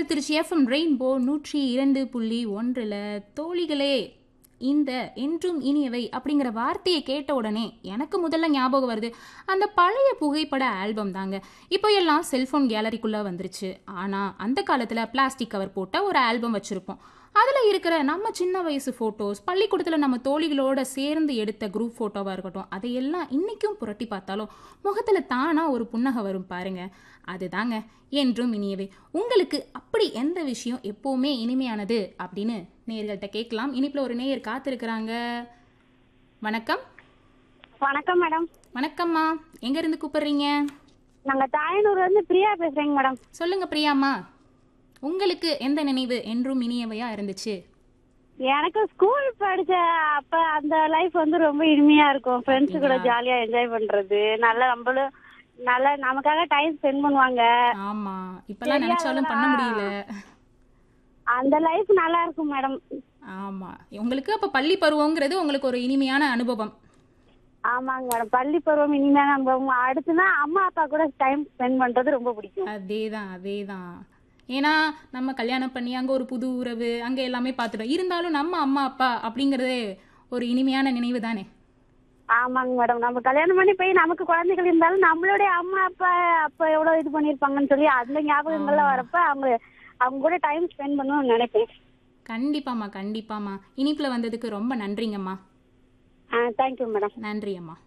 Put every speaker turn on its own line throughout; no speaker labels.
Trichy FM rainbow நூற்றி இரண்டு புள்ளி ஒன்றில் தோழிகளே இந்த என்றும் இனியவை அப்படிங்கிற வார்த்தையை கேட்ட உடனே எனக்கு முதல்ல ஞாபகம் வருது அந்த பழைய புகைப்பட ஆல்பம் தாங்க இப்போ எல்லாம் செல்ஃபோன் கேலரிக்குள்ளே வந்துருச்சு ஆனால் அந்த காலத்தில் பிளாஸ்டிக் கவர் போட்ட ஒரு ஆல்பம் வச்சுருப்போம் அதில் இருக்கிற நம்ம சின்ன வயசு ஃபோட்டோஸ் பள்ளிக்கூடத்தில் நம்ம தோழிகளோட சேர்ந்து எடுத்த குரூப் ஃபோட்டோவாக இருக்கட்டும் அதையெல்லாம் இன்றைக்கும் புரட்டி பார்த்தாலும் முகத்தில் தானாக ஒரு புன்னகை வரும் பாருங்க அதுதாங்க என்றும் இனியவை உங்களுக்கு அப்படி எந்த விஷயம் எப்போவுமே இனிமையானது அப்படின்னு நேயர்கள்ட்ட கேட்கலாம் இனிப்பில் ஒரு நேயர் காத்திருக்கிறாங்க வணக்கம்
வணக்கம் மேடம்
வணக்கம்மா எங்கேருந்து கூப்பிடுறீங்க
நாங்க தாயனூர்ல இருந்து பிரியா பேசுறேங்க மேடம்
சொல்லுங்க பிரியாம்மா உங்களுக்கு எந்த நினைவு என்றும் இனியவையா இருந்துச்சு
எனக்கு ஸ்கூல் படிச்ச அப்ப அந்த லைஃப் வந்து ரொம்ப இனிமையா இருக்கும் ஃப்ரெண்ட்ஸ் கூட ஜாலியா என்ஜாய் பண்றது நல்லா நம்மளும் நல்லா நமக்காக டைம் ஸ்பெண்ட் பண்ணுவாங்க
ஆமா இப்பெல்லாம் நினைச்சாலும் பண்ண முடியல
அந்த லைஃப் நல்லா இருக்கும் மேடம்
ஆமா உங்களுக்கு அப்ப பள்ளி பருவங்கிறது உங்களுக்கு ஒரு இனிமையான அனுபவம்
ஆமாங்க மேடம் பள்ளி பருவம் இனிமையான அனுபவம் அடுத்துனா அம்மா அப்பா கூட டைம் ஸ்பெண்ட் பண்றது ரொம்ப பிடிக்கும்
அதேதான் அதேதான் ஏன்னா நம்ம கல்யாணம் பண்ணி அங்க ஒரு புது உறவு அங்க எல்லாமே பார்த்துட்டோம் இருந்தாலும் நம்ம அம்மா அப்பா அப்படிங்கறதே ஒரு இனிமையான நினைவு தானே
ஆமாங்க மேடம் நம்ம கல்யாணம் பண்ணி போய் நமக்கு குழந்தைகள் இருந்தாலும் நம்மளுடைய அம்மா அப்பா அப்ப எவ்வளவு இது பண்ணிருப்பாங்கன்னு சொல்லி அந்த ஞாபகங்கள்லாம் வரப்ப அவங்க அவங்க கூட டைம் ஸ்பெண்ட் பண்ணணும்னு நினைப்பேன்
கண்டிப்பாம்மா கண்டிப்பாம்மா இனிப்புல வந்ததுக்கு ரொம்ப நன்றிங்கம்மா
ஆ தேங்க்யூ மேடம்
நன்றி அம்மா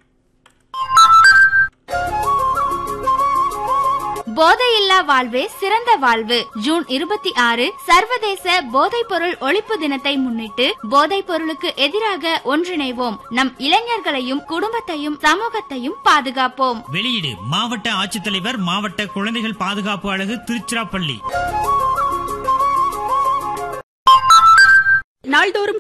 போதையில்லா வாழ்வே சிறந்த வாழ்வு ஜூன் இருபத்தி ஆறு சர்வதேச போதைப் பொருள் ஒழிப்பு தினத்தை முன்னிட்டு போதைப் பொருளுக்கு எதிராக ஒன்றிணைவோம் நம் இளைஞர்களையும் குடும்பத்தையும் சமூகத்தையும் பாதுகாப்போம்
வெளியீடு மாவட்ட ஆட்சித்தலைவர் மாவட்ட குழந்தைகள் பாதுகாப்பு அழகு திருச்சிராப்பள்ளி
நாள்தோறும்